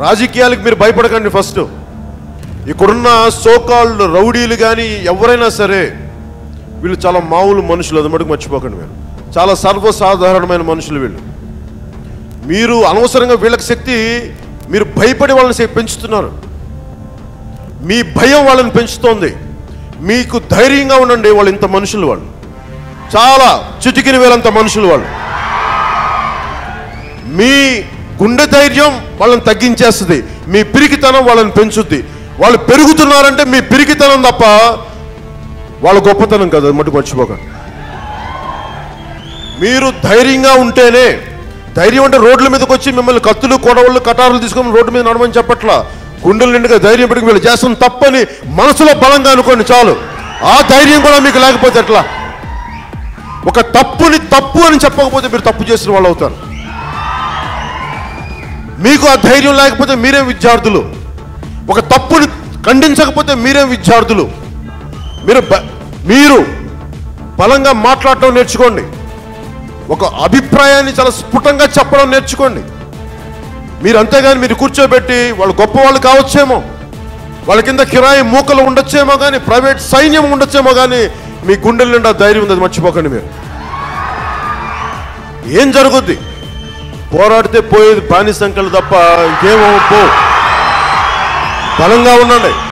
రాజకీయాలకు మీరు భయపడకండి ఫస్ట్ ఇక్కడున్న సోకాళ్ళు రౌడీలు కానీ ఎవరైనా సరే వీళ్ళు చాలా మామూలు మనుషులు అది మటుకు మర్చిపోకండి మీరు చాలా సర్వసాధారణమైన మనుషులు వీళ్ళు మీరు అనవసరంగా వీళ్ళకి శక్తి మీరు భయపడి వాళ్ళని శక్తి పెంచుతున్నారు మీ భయం వాళ్ళని పెంచుతోంది మీకు ధైర్యంగా ఉండండి వాళ్ళు ఇంత మనుషులు వాళ్ళు చాలా చిటికిన వేలంత మనుషులు వాళ్ళు మీ గుండె ధైర్యం వాళ్ళని తగ్గించేస్తుంది మీ పిరికితనం వాళ్ళని పెంచుద్ది వాళ్ళు పెరుగుతున్నారంటే మీ పిరికితనం తప్ప వాళ్ళ గొప్పతనం కదా అది మటు మర్చిపోకండి మీరు ధైర్యంగా ఉంటేనే ధైర్యం అంటే రోడ్ల మీదకి వచ్చి మిమ్మల్ని కత్తులు కొడవళ్ళు కటారులు తీసుకొని రోడ్డు మీద నడమని చెప్పట్లా గుండెల నిండుగా ధైర్యం పెట్టుకు వీళ్ళు చేస్తున్న తప్పని మనసులో బలంగా అనుకోండి చాలు ఆ ధైర్యం కూడా మీకు లేకపోతే ఎట్లా ఒక తప్పుని తప్పు అని చెప్పకపోతే మీరు తప్పు చేసిన వాళ్ళు అవుతారు మీకు ఆ ధైర్యం లేకపోతే మీరేం విద్యార్థులు ఒక తప్పుని ఖండించకపోతే మీరేం విద్యార్థులు మీరు బ- మీరు బలంగా మాట్లాడటం నేర్చుకోండి ఒక అభిప్రాయాన్ని చాలా స్ఫుటంగా చెప్పడం నేర్చుకోండి మీరు అంతేగాని మీరు కూర్చోబెట్టి వాళ్ళు గొప్ప వాళ్ళు కావచ్చేమో వాళ్ళ కింద కిరాయి మూకలు ఉండొచ్చేమో కానీ ప్రైవేట్ సైన్యం ఉండొచ్చేమో కానీ మీ గుండెల నిండా ధైర్యం ఉంది అది మర్చిపోకండి మీరు ఏం జరుగుద్ది పోరాడితే పోయేది బానిసంకలు తప్ప ఇంకేమో పో బలంగా ఉండండి